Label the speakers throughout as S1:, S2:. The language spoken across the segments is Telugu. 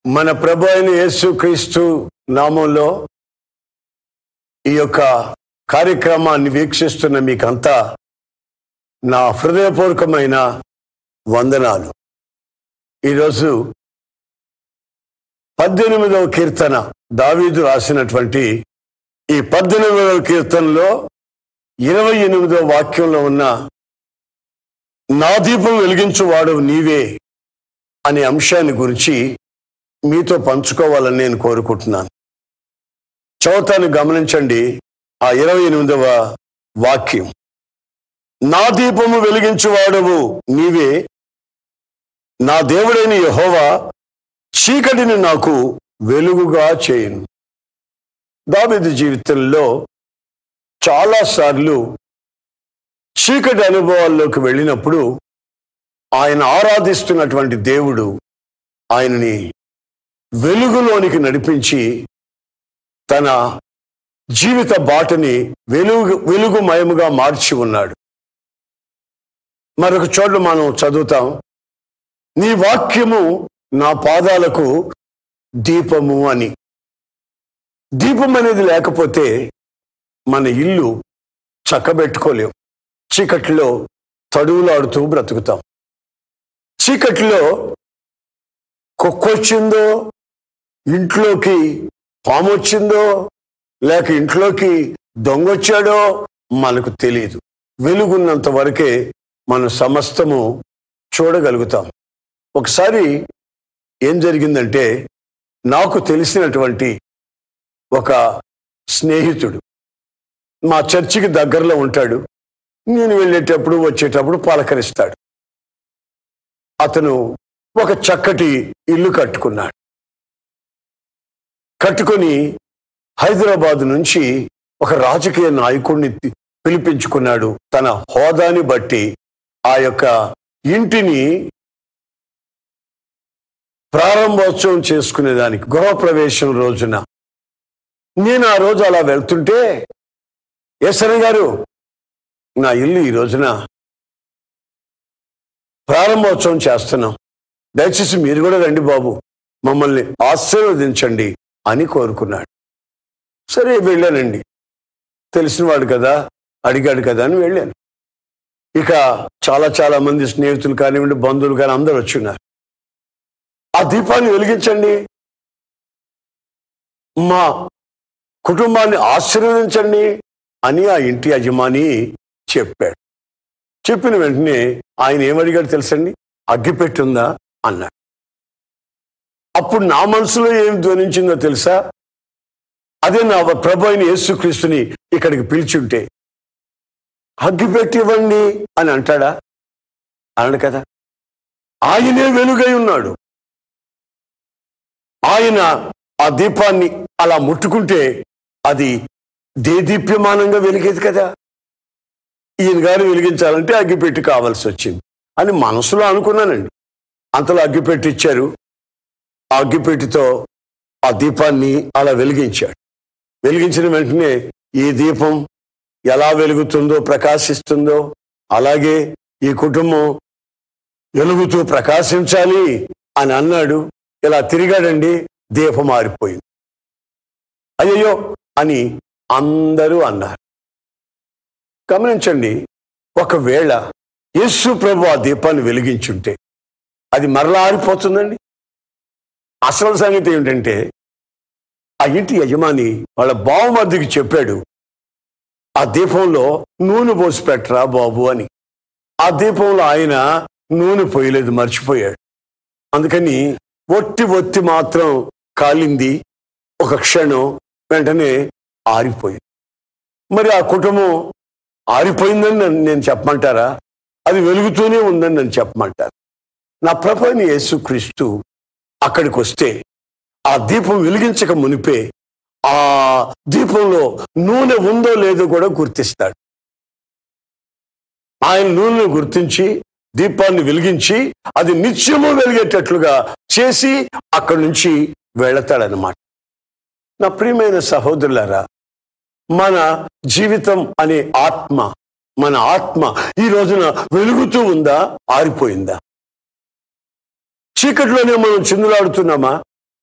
S1: మన ప్రభు అయిన యేసుక్రీస్తు నామంలో ఈ యొక్క కార్యక్రమాన్ని వీక్షిస్తున్న మీకంతా నా హృదయపూర్వకమైన వందనాలు ఈరోజు పద్దెనిమిదవ కీర్తన దావీదు రాసినటువంటి ఈ పద్దెనిమిదవ కీర్తనలో ఇరవై ఎనిమిదవ వాక్యంలో ఉన్న నా దీపం వెలిగించువాడు నీవే అనే అంశాన్ని గురించి మీతో పంచుకోవాలని నేను కోరుకుంటున్నాను చౌతాన్ని గమనించండి ఆ ఇరవై ఎనిమిదవ వాక్యం నా దీపము వెలిగించువాడవు నీవే నా దేవుడైన యహోవా చీకటిని నాకు వెలుగుగా చేయను దావీదు జీవితంలో చాలాసార్లు చీకటి అనుభవాల్లోకి వెళ్ళినప్పుడు ఆయన ఆరాధిస్తున్నటువంటి దేవుడు ఆయనని వెలుగులోనికి నడిపించి తన జీవిత బాటని వెలుగు వెలుగుమయముగా మార్చి ఉన్నాడు మరొక చోట్ల మనం చదువుతాం నీ వాక్యము నా పాదాలకు దీపము అని దీపం అనేది లేకపోతే మన ఇల్లు చక్కబెట్టుకోలేం చీకట్లో తడువులాడుతూ బ్రతుకుతాం చీకట్లో కుక్కొచ్చిందో ఇంట్లోకి పాము వచ్చిందో లేక ఇంట్లోకి దొంగ వచ్చాడో మనకు తెలియదు వెలుగున్నంత వరకే మన సమస్తము చూడగలుగుతాం ఒకసారి ఏం జరిగిందంటే నాకు తెలిసినటువంటి ఒక స్నేహితుడు మా చర్చికి దగ్గరలో ఉంటాడు నేను వెళ్ళేటప్పుడు వచ్చేటప్పుడు పలకరిస్తాడు అతను ఒక చక్కటి ఇల్లు కట్టుకున్నాడు కట్టుకొని హైదరాబాద్ నుంచి ఒక రాజకీయ నాయకుడిని తి- పిలిపించుకున్నాడు తన హోదాని బట్టి ఆ యొక్క ఇంటిని ప్రారంభోత్సవం చేసుకునేదానికి గృహప్రవేశం రోజున నేను ఆ రోజు అలా వెళ్తుంటే ఎస్ఎన్ గారు నా ఇల్లు ఈ రోజున ప్రారంభోత్సవం చేస్తున్నాం దయచేసి మీరు కూడా రండి బాబు మమ్మల్ని ఆశీర్వదించండి అని కోరుకున్నాడు సరే వెళ్ళానండి తెలిసినవాడు కదా అడిగాడు కదా అని వెళ్ళాను ఇక చాలా చాలా మంది స్నేహితులు కానివ్వండి బంధువులు కానీ అందరూ వచ్చిన్నారు ఆ దీపాన్ని వెలిగించండి మా కుటుంబాన్ని ఆశీర్వదించండి అని ఆ ఇంటి యజమాని చెప్పాడు చెప్పిన వెంటనే ఆయన ఏమడిగాడు తెలుసండి అగ్గిపెట్టుందా అన్నాడు అప్పుడు నా మనసులో ఏం ధ్వనించిందో తెలుసా అదే నా ప్రభు అయిన యేసుక్రీస్తుని ఇక్కడికి పిలిచుంటే అగ్గిపెట్టి ఇవ్వండి అని అంటాడా అనడు కదా ఆయనే వెలుగై ఉన్నాడు ఆయన ఆ దీపాన్ని అలా ముట్టుకుంటే అది దేదీప్యమానంగా వెలిగేది కదా ఈయన గారు వెలిగించాలంటే అగ్గిపెట్టి కావాల్సి వచ్చింది అని మనసులో అనుకున్నానండి అంతలో అగ్గిపెట్టి ఇచ్చారు ఆ అగ్గిపెట్టితో ఆ దీపాన్ని అలా వెలిగించాడు వెలిగించిన వెంటనే ఈ దీపం ఎలా వెలుగుతుందో ప్రకాశిస్తుందో అలాగే ఈ కుటుంబం వెలుగుతూ ప్రకాశించాలి అని అన్నాడు ఇలా తిరిగాడండి దీపం మారిపోయింది అయ్యయ్యో అని అందరూ అన్నారు గమనించండి ఒకవేళ యేసు ప్రభు ఆ దీపాన్ని వెలిగించుంటే అది మరలా ఆరిపోతుందండి అసలు సంగతి ఏమిటంటే ఆ ఇంటి యజమాని వాళ్ళ బావమర్దికి చెప్పాడు ఆ దీపంలో నూనె పోసి పెట్టరా బాబు అని ఆ దీపంలో ఆయన నూనె పోయలేదు మర్చిపోయాడు అందుకని ఒట్టి ఒత్తి మాత్రం కాలింది ఒక క్షణం వెంటనే ఆరిపోయింది మరి ఆ కుటుంబం ఆరిపోయిందని నన్ను నేను చెప్పమంటారా అది వెలుగుతూనే ఉందని నన్ను చెప్పమంటారు నా ప్రభుని యేసుక్రీస్తు అక్కడికి వస్తే ఆ దీపం వెలిగించక మునిపే ఆ దీపంలో నూనె ఉందో లేదో కూడా గుర్తిస్తాడు ఆయన నూనెను గుర్తించి దీపాన్ని వెలిగించి అది నిత్యము వెలిగేటట్లుగా చేసి అక్కడి నుంచి వెళతాడనమాట నా ప్రియమైన సహోదరులారా మన జీవితం అనే ఆత్మ మన ఆత్మ ఈ రోజున వెలుగుతూ ఉందా ఆరిపోయిందా చీకట్లోనే మనం చిందులాడుతున్నామా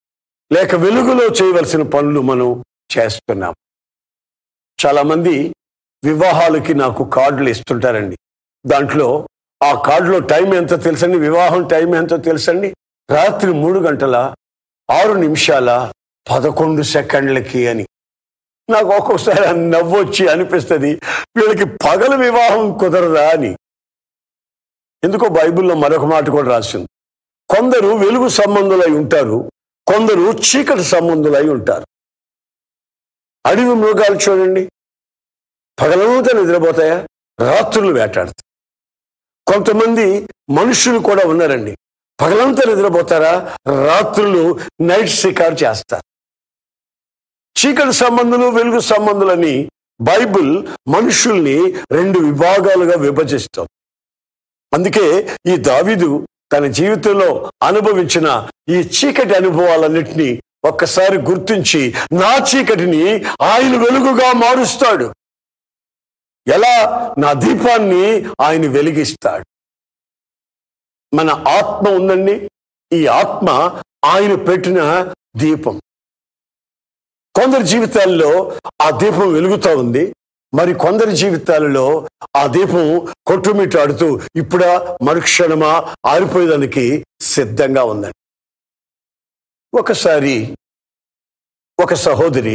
S1: లేక వెలుగులో చేయవలసిన పనులు మనం చేస్తున్నాం చాలా మంది వివాహాలకి నాకు కార్డులు ఇస్తుంటారండి దాంట్లో ఆ కార్డులో టైం ఎంతో తెలుసండి వివాహం టైం ఎంతో తెలుసండి రాత్రి మూడు గంటల ఆరు నిమిషాల పదకొండు సెకండ్లకి అని నాకు ఒక్కొక్కసారి ఆ నవ్వు వచ్చి అనిపిస్తుంది వీళ్ళకి పగల వివాహం కుదరదా అని ఎందుకో బైబిల్లో మరొక మాట కూడా రాసింది కొందరు వెలుగు సంబంధులై ఉంటారు కొందరు చీకటి సంబంధులై ఉంటారు అడవి మృగాలు చూడండి పగలంతా నిద్రపోతాయా రాత్రులు వేటాడతాయి కొంతమంది మనుషులు కూడా ఉన్నారండి పగలంతా నిద్రపోతారా రాత్రులు నైట్ షికార్ చేస్తారు చీకటి సంబంధులు వెలుగు సంబంధులని బైబిల్ మనుషుల్ని రెండు విభాగాలుగా విభజిస్తాం అందుకే ఈ దావీదు తన జీవితంలో అనుభవించిన ఈ చీకటి అనుభవాలన్నిటినీ ఒక్కసారి గుర్తించి నా చీకటిని ఆయన వెలుగుగా మారుస్తాడు ఎలా నా దీపాన్ని ఆయన వెలిగిస్తాడు మన ఆత్మ ఉందండి ఈ ఆత్మ ఆయన పెట్టిన దీపం కొందరి జీవితాల్లో ఆ దీపం వెలుగుతూ ఉంది మరి కొందరి జీవితాలలో ఆ దీపం కొట్టుమిట్టాడుతూ ఇప్పుడా మరుక్షణమా ఆరిపోయేదానికి సిద్ధంగా ఉందండి ఒకసారి ఒక సహోదరి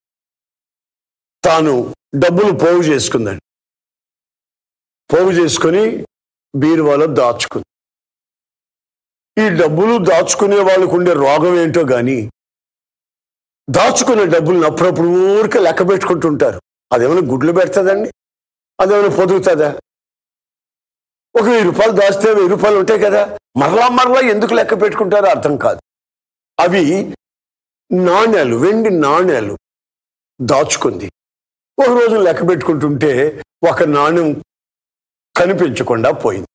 S1: తాను డబ్బులు పోగు చేసుకుందండి పోగు చేసుకొని బీరువాలో దాచుకుంది ఈ డబ్బులు దాచుకునే వాళ్ళకు ఉండే రోగం ఏంటో గాని దాచుకునే డబ్బులను అప్పుడప్పుడు ఊరికే లెక్క పెట్టుకుంటుంటారు అదేమైనా గుడ్లు పెడుతుందండి అదేమైనా పొదుగుతుందా ఒక వెయ్యి రూపాయలు దాస్తే వెయ్యి రూపాయలు ఉంటాయి కదా మరలా మరలా ఎందుకు లెక్క పెట్టుకుంటారో అర్థం కాదు అవి నాణ్యాలు వెండి నాణ్యాలు దాచుకుంది ఒక రోజు లెక్క పెట్టుకుంటుంటే ఒక నాణ్యం కనిపించకుండా పోయింది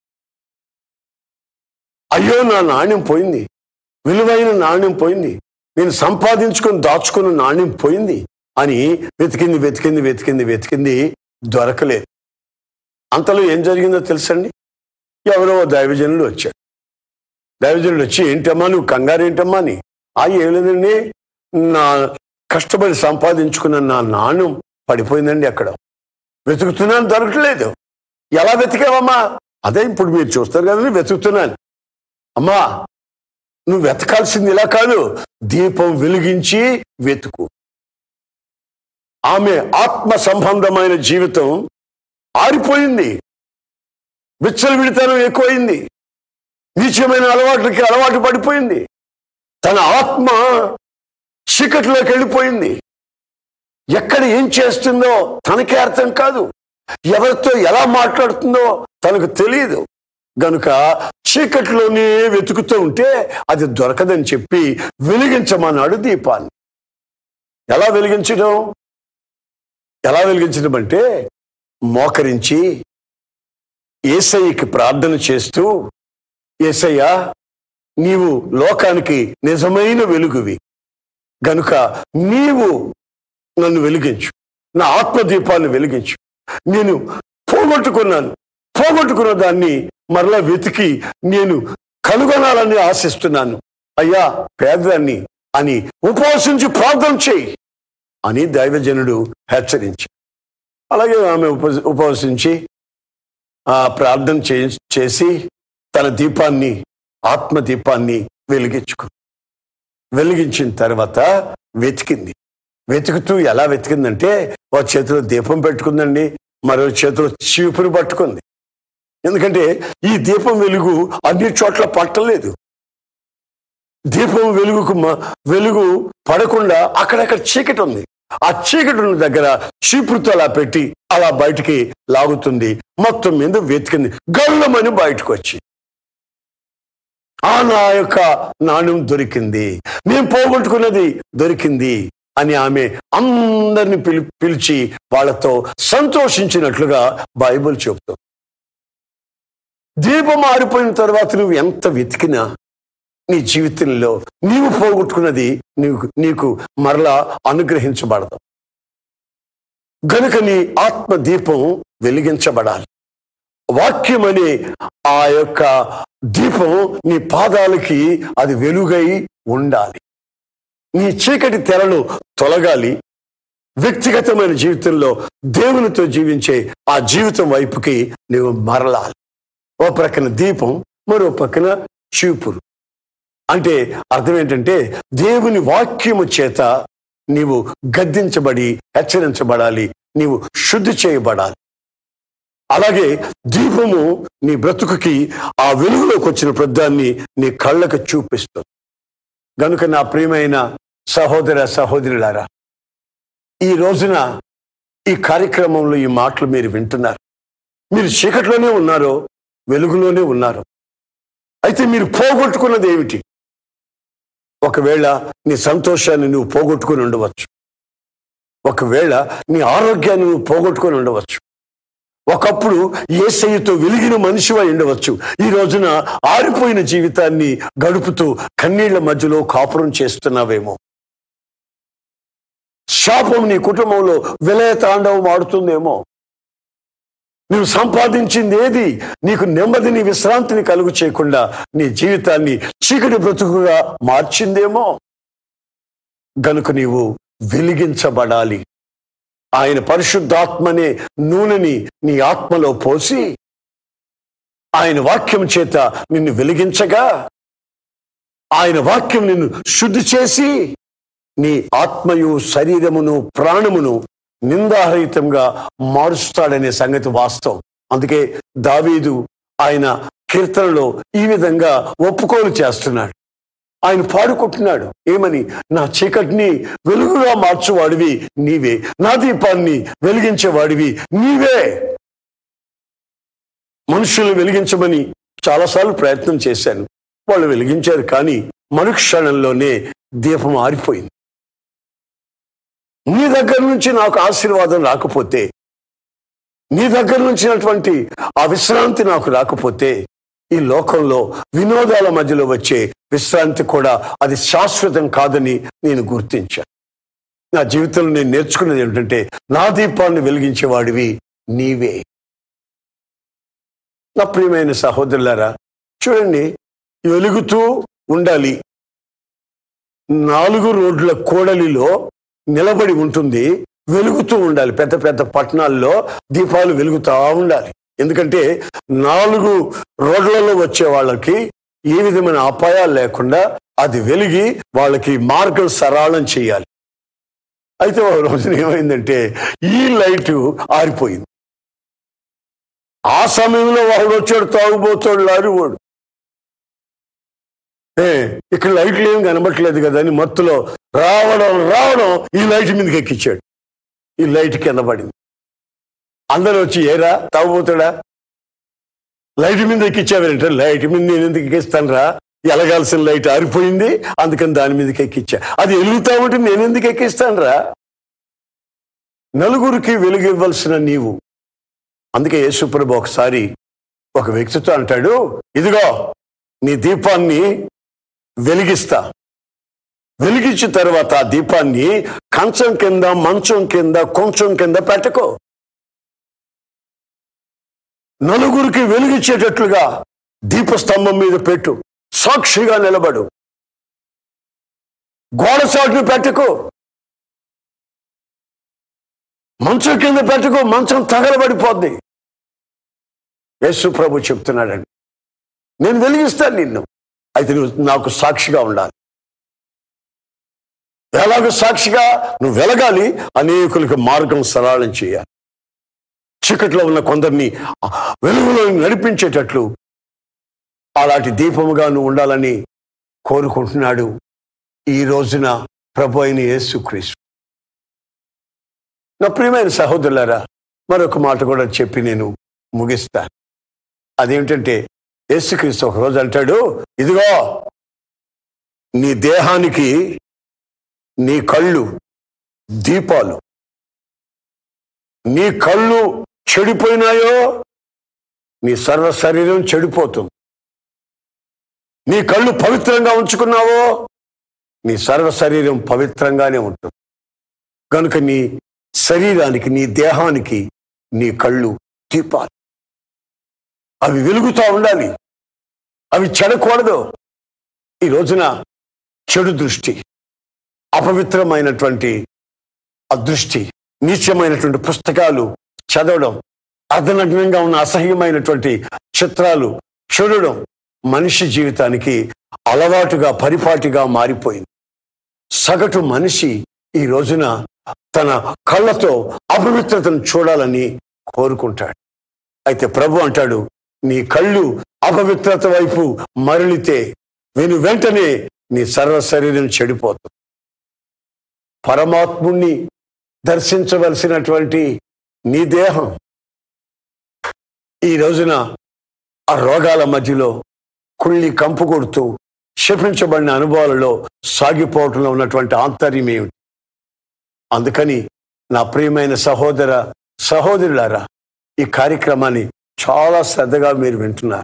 S1: అయ్యో నా నాణ్యం పోయింది విలువైన నాణ్యం పోయింది నేను సంపాదించుకొని దాచుకున్న నాణ్యం పోయింది అని వెతికింది వెతికింది వెతికింది వెతికింది దొరకలేదు అంతలో ఏం జరిగిందో తెలుసండి ఎవరో ఓ దైవజనుడు వచ్చాడు దైవజనుడు వచ్చి ఏంటమ్మా నువ్వు కంగారు ఏంటమ్మా అని ఆ ఏం లేదండి నా కష్టపడి సంపాదించుకున్న నా నాణ్యం పడిపోయిందండి అక్కడ వెతుకుతున్నాను దొరకలేదు ఎలా వెతికావమ్మా అదే ఇప్పుడు మీరు చూస్తారు కదండి వెతుకుతున్నాను అమ్మా నువ్వు వెతకాల్సింది ఇలా కాదు దీపం వెలిగించి వెతుకు ఆమె ఆత్మ సంబంధమైన జీవితం ఆరిపోయింది విచ్చలవిడితనం ఎక్కువైంది నీచమైన అలవాట్లకి అలవాటు పడిపోయింది తన ఆత్మ చీకటిలోకి వెళ్ళిపోయింది ఎక్కడ ఏం చేస్తుందో తనకే అర్థం కాదు ఎవరితో ఎలా మాట్లాడుతుందో తనకు తెలియదు గనుక చీకటిలోనే వెతుకుతూ ఉంటే అది దొరకదని చెప్పి వెలిగించమన్నాడు దీపాన్ని ఎలా వెలిగించడం ఎలా వెలిగించడం అంటే మోకరించి ఏసయ్యకి ప్రార్థన చేస్తూ ఏసయ్య నీవు లోకానికి నిజమైన వెలుగువి గనుక నీవు నన్ను వెలిగించు నా ఆత్మదీపాన్ని వెలిగించు నేను పోగొట్టుకున్నాను పోగొట్టుకున్న దాన్ని మరలా వెతికి నేను కనుగొనాలని ఆశిస్తున్నాను అయ్యా పేదదాన్ని అని ఉపవసించి ప్రార్థన చేయి అని దైవజనుడు హెచ్చరించాడు అలాగే ఆమె ఉప ఉపవసించి ఆ ప్రార్థన చే చేసి తన దీపాన్ని ఆత్మ దీపాన్ని వెలిగించుకుంది వెలిగించిన తర్వాత వెతికింది వెతుకుతూ ఎలా వెతికిందంటే ఒక చేతిలో దీపం పెట్టుకుందండి మరో చేతిలో చీపురు పట్టుకుంది ఎందుకంటే ఈ దీపం వెలుగు అన్ని చోట్ల పట్టలేదు దీపం వెలుగుకు మ- వెలుగు పడకుండా అక్కడక్కడ చీకటి ఉంది ఆ చీకటి ఉన్న దగ్గర చీపురుతో అలా పెట్టి అలా బయటికి లాగుతుంది మొత్తం మీద వెతికింది గల్లమని బయటకు వచ్చి ఆ నా యొక్క నాణ్యం దొరికింది నేను పోగొట్టుకున్నది దొరికింది అని ఆమె అందరిని పిలి పిలిచి వాళ్ళతో సంతోషించినట్లుగా బైబిల్ చెబుతుంది దీపం ఆరిపోయిన తర్వాత నువ్వు ఎంత వెతికినా నీ జీవితంలో నీవు పోగొట్టుకున్నది నీకు నీకు మరలా అనుగ్రహించబడదు గనుక నీ ఆత్మ దీపం వెలిగించబడాలి వాక్యం అనే ఆ యొక్క దీపం నీ పాదాలకి అది వెలుగై ఉండాలి నీ చీకటి తెరలు తొలగాలి వ్యక్తిగతమైన జీవితంలో దేవునితో జీవించే ఆ జీవితం వైపుకి నువ్వు మరలాలి ఓ ప్రక్కన దీపం మరో పక్కన చూపురు అంటే అర్థం ఏంటంటే దేవుని వాక్యము చేత నీవు గద్దించబడి హెచ్చరించబడాలి నీవు శుద్ధి చేయబడాలి అలాగే దీపము నీ బ్రతుకుకి ఆ వెలుగులోకి వచ్చిన ప్రద్దాన్ని నీ కళ్ళకు చూపిస్తుంది గనుక నా ప్రియమైన సహోదర సహోదరులారా ఈ రోజున ఈ కార్యక్రమంలో ఈ మాటలు మీరు వింటున్నారు మీరు చీకట్లోనే ఉన్నారో వెలుగులోనే ఉన్నారు అయితే మీరు పోగొట్టుకున్నది ఏమిటి ఒకవేళ నీ సంతోషాన్ని నువ్వు పోగొట్టుకుని ఉండవచ్చు ఒకవేళ నీ ఆరోగ్యాన్ని నువ్వు పోగొట్టుకొని ఉండవచ్చు ఒకప్పుడు ఏసయ్యతో వెలిగిన మనిషివై ఉండవచ్చు ఈ రోజున ఆరిపోయిన జీవితాన్ని గడుపుతూ కన్నీళ్ల మధ్యలో కాపురం చేస్తున్నావేమో శాపం నీ కుటుంబంలో విలయ తాండవం ఆడుతుందేమో నువ్వు సంపాదించింది ఏది నీకు నెమ్మదిని విశ్రాంతిని కలుగు చేయకుండా నీ జీవితాన్ని చీకటి బ్రతుకుగా మార్చిందేమో గనుక నీవు వెలిగించబడాలి ఆయన పరిశుద్ధాత్మనే నూనెని నీ ఆత్మలో పోసి ఆయన వాక్యం చేత నిన్ను వెలిగించగా ఆయన వాక్యం నిన్ను శుద్ధి చేసి నీ ఆత్మయు శరీరమును ప్రాణమును నిందారహితంగా మారుస్తాడనే సంగతి వాస్తవం అందుకే దావీదు ఆయన కీర్తనలో ఈ విధంగా ఒప్పుకోలు చేస్తున్నాడు ఆయన పాడుకుంటున్నాడు ఏమని నా చీకటిని వెలుగుగా మార్చువాడివి నీవే నా దీపాన్ని వెలిగించేవాడివి నీవే మనుషులు వెలిగించమని చాలాసార్లు ప్రయత్నం చేశాను వాళ్ళు వెలిగించారు కానీ మరుక్షణంలోనే దీపం ఆరిపోయింది నీ దగ్గర నుంచి నాకు ఆశీర్వాదం రాకపోతే నీ దగ్గర నుంచినటువంటి ఆ విశ్రాంతి నాకు రాకపోతే ఈ లోకంలో వినోదాల మధ్యలో వచ్చే విశ్రాంతి కూడా అది శాశ్వతం కాదని నేను గుర్తించాను నా జీవితంలో నేను నేర్చుకున్నది ఏమిటంటే నా దీపాన్ని వెలిగించేవాడివి నీవే నా ప్రియమైన సహోదరులారా చూడండి వెలుగుతూ ఉండాలి నాలుగు రోడ్ల కూడలిలో నిలబడి ఉంటుంది వెలుగుతూ ఉండాలి పెద్ద పెద్ద పట్టణాల్లో దీపాలు వెలుగుతూ ఉండాలి ఎందుకంటే నాలుగు రోడ్లలో వచ్చే వాళ్ళకి ఏ విధమైన అపాయాలు లేకుండా అది వెలిగి వాళ్ళకి మార్గం సరళం చేయాలి అయితే ఒక రోజున ఏమైందంటే ఈ లైట్ ఆరిపోయింది ఆ సమయంలో వాడు వచ్చాడు తాగుబోతాడు లారివాడు ఏ ఇక్కడ లైట్లు ఏం కనబట్టలేదు కదా అని మత్తులో రావడం రావడం ఈ లైట్ మీదకి ఎక్కించాడు ఈ లైట్ కింద పడింది అందరూ వచ్చి ఏరా తాగుబోతాడా లైట్ మీద ఎక్కించావేంటే లైట్ మీద నేను ఎందుకు ఎక్కిస్తాను రా ఎలగాల్సిన లైట్ ఆరిపోయింది అందుకని దాని మీదకి ఎక్కించా అది వెలుగుతా ఉంటే నేను ఎందుకు ఎక్కిస్తాను రా నలుగురికి వెలుగు ఇవ్వాల్సిన నీవు అందుకే యేసుప్రభు ఒకసారి ఒక వ్యక్తితో అంటాడు ఇదిగో నీ దీపాన్ని వెలిగిస్తా వెలిగించిన తర్వాత ఆ దీపాన్ని కంచం కింద మంచం కింద కొంచెం కింద పెట్టకో నలుగురికి వెలిగించేటట్లుగా దీపస్తంభం మీద పెట్టు సాక్షిగా నిలబడు గోడ చాటును పెట్టుకో మంచం కింద పెట్టుకో మంచం తగలబడిపోద్ది యేసు ప్రభు చెప్తున్నాడండి నేను వెలిగిస్తాను నిన్ను అయితే నువ్వు నాకు సాక్షిగా ఉండాలి ఎలాగో సాక్షిగా నువ్వు వెలగాలి అనేకులకు మార్గం సరళం చేయాలి చీకట్లో ఉన్న కొందరిని వెలుగులో నడిపించేటట్లు అలాంటి దీపముగా నువ్వు ఉండాలని కోరుకుంటున్నాడు ఈ రోజున ప్రభు అయిన యేసుక్రీస్తు నా ప్రియమైన సహోదరులారా మరొక మాట కూడా చెప్పి నేను ముగిస్తాను అదేమిటంటే యేసుక్రీస్తు ఒక రోజు అంటాడు ఇదిగో నీ దేహానికి నీ కళ్ళు దీపాలు నీ కళ్ళు చెడిపోయినాయో నీ సర్వ శరీరం చెడిపోతుంది నీ కళ్ళు పవిత్రంగా ఉంచుకున్నావో నీ సర్వ శరీరం పవిత్రంగానే ఉంటుంది కనుక నీ శరీరానికి నీ దేహానికి నీ కళ్ళు దీపాలు అవి వెలుగుతూ ఉండాలి అవి చెడకూడదు ఈ రోజున చెడు దృష్టి అపవిత్రమైనటువంటి అదృష్టి నీచమైనటువంటి పుస్తకాలు చదవడం అర్ధనగ్నంగా ఉన్న అసహ్యమైనటువంటి చిత్రాలు చూడడం మనిషి జీవితానికి అలవాటుగా పరిపాటిగా మారిపోయింది సగటు మనిషి ఈ రోజున తన కళ్ళతో అపవిత్రతను చూడాలని కోరుకుంటాడు అయితే ప్రభు అంటాడు నీ కళ్ళు అపవిత్రత వైపు మరలితే వెను వెంటనే నీ సర్వ శరీరం చెడిపోతుంది పరమాత్ముణ్ణి దర్శించవలసినటువంటి నీ దేహం ఈ రోజున ఆ రోగాల మధ్యలో కుళ్ళి కంపు కొడుతూ క్షపించబడిన అనుభవాలలో సాగిపోవటంలో ఉన్నటువంటి ఆంతర్యం ఏమిటి అందుకని నా ప్రియమైన సహోదర సహోదరులారా ఈ కార్యక్రమాన్ని చాలా శ్రద్ధగా మీరు వింటున్నారు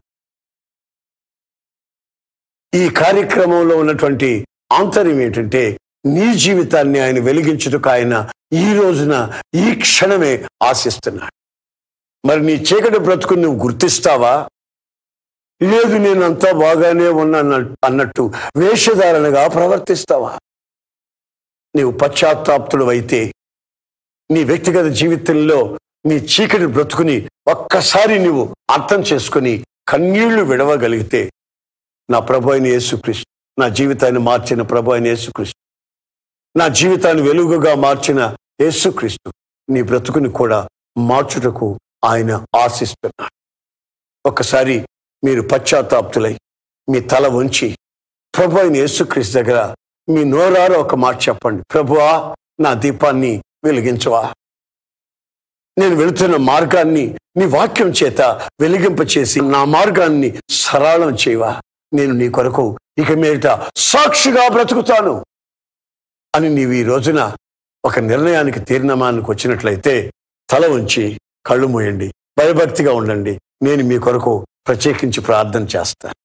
S1: ఈ కార్యక్రమంలో ఉన్నటువంటి ఆంతర్యం ఏంటంటే నీ జీవితాన్ని ఆయన వెలిగించుటకు ఆయన ఈ రోజున ఈ క్షణమే ఆశిస్తున్నాడు మరి నీ చీకటి బ్రతుకుని నువ్వు గుర్తిస్తావా లేదు నేను అంతా బాగానే ఉన్నా అన్నట్టు వేషధారణగా ప్రవర్తిస్తావా నీవు పశ్చాత్తాప్తుడు అయితే నీ వ్యక్తిగత జీవితంలో నీ చీకటి బ్రతుకుని ఒక్కసారి నువ్వు అర్థం చేసుకుని కన్నీళ్లు విడవగలిగితే నా ప్రభు అయిన యేసుక్రీస్తు నా జీవితాన్ని మార్చిన ప్రభు అయిన యేసుక్రీస్తు నా జీవితాన్ని వెలుగుగా మార్చిన యేసుక్రీస్తు నీ బ్రతుకుని కూడా మార్చుటకు ఆయన ఆశిస్తున్నాడు ఒకసారి మీరు పశ్చాత్తాప్తులై మీ తల ఉంచి ప్రభు అయిన యేసుక్రీస్తు దగ్గర మీ నోరార ఒక మాట చెప్పండి ప్రభువా నా దీపాన్ని వెలిగించవా నేను వెళుతున్న మార్గాన్ని నీ వాక్యం చేత వెలిగింప చేసి నా మార్గాన్ని సరళం చేయవా నేను నీ కొరకు ఇక మీదట సాక్షిగా బ్రతుకుతాను అని నీవు ఈ రోజున ఒక నిర్ణయానికి తీర్మానానికి వచ్చినట్లయితే తల ఉంచి కళ్ళు మూయండి భయభక్తిగా ఉండండి నేను మీ కొరకు ప్రత్యేకించి ప్రార్థన చేస్తాను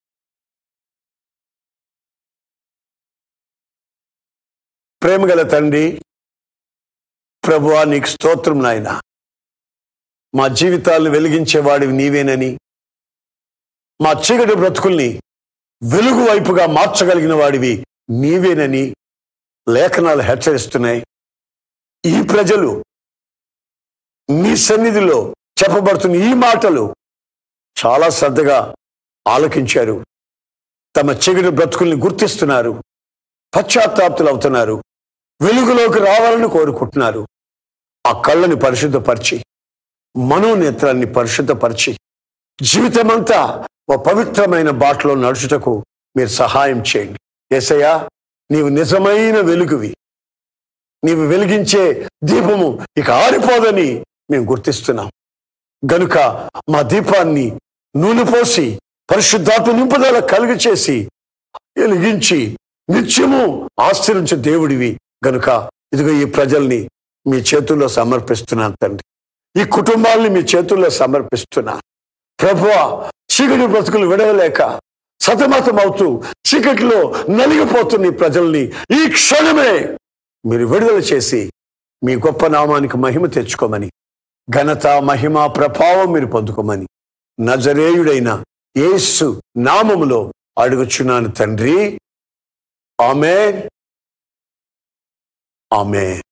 S1: ప్రేమగల తండ్రి ప్రభువా నీకు స్తోత్రం నాయన మా జీవితాలు వెలిగించేవాడివి నీవేనని మా చీకటి బ్రతుకుల్ని వెలుగు వైపుగా మార్చగలిగిన వాడివి నీవేనని లేఖనాలు హెచ్చరిస్తున్నాయి ఈ ప్రజలు నీ సన్నిధిలో చెప్పబడుతున్న ఈ మాటలు చాలా శ్రద్ధగా ఆలకించారు తమ చీకటి బ్రతుకుల్ని గుర్తిస్తున్నారు పశ్చాత్తాప్తులు అవుతున్నారు వెలుగులోకి రావాలని కోరుకుంటున్నారు ఆ కళ్ళని పరిశుద్ధపరిచి మనోనేత్రాన్ని పరిశుద్ధపరిచి జీవితమంతా ఓ పవిత్రమైన బాటలో నడుచుటకు మీరు సహాయం చేయండి ఏసయ్యా నీవు నిజమైన వెలుగువి నీవు వెలిగించే దీపము ఇక ఆరిపోదని మేము గుర్తిస్తున్నాం గనుక మా దీపాన్ని నూనె పోసి పరిశుద్ధాత్మ నింపుదల కలుగు చేసి వెలిగించి నిత్యము ఆశ్రయించే దేవుడివి గనుక ఇదిగో ఈ ప్రజల్ని మీ చేతుల్లో సమర్పిస్తున్నాను తండ్రి ఈ కుటుంబాల్ని మీ చేతుల్లో సమర్పిస్తున్నా ప్రభువ చీకటి బ్రతుకులు విడవలేక సతమతం అవుతూ చీకటిలో నలిగిపోతున్న ఈ ప్రజల్ని ఈ క్షణమే మీరు విడుదల చేసి మీ గొప్ప నామానికి మహిమ తెచ్చుకోమని ఘనత మహిమ ప్రభావం మీరు పొందుకోమని నజరేయుడైన యేసు నామములో అడుగుచున్నాను తండ్రి ఆమె ఆమె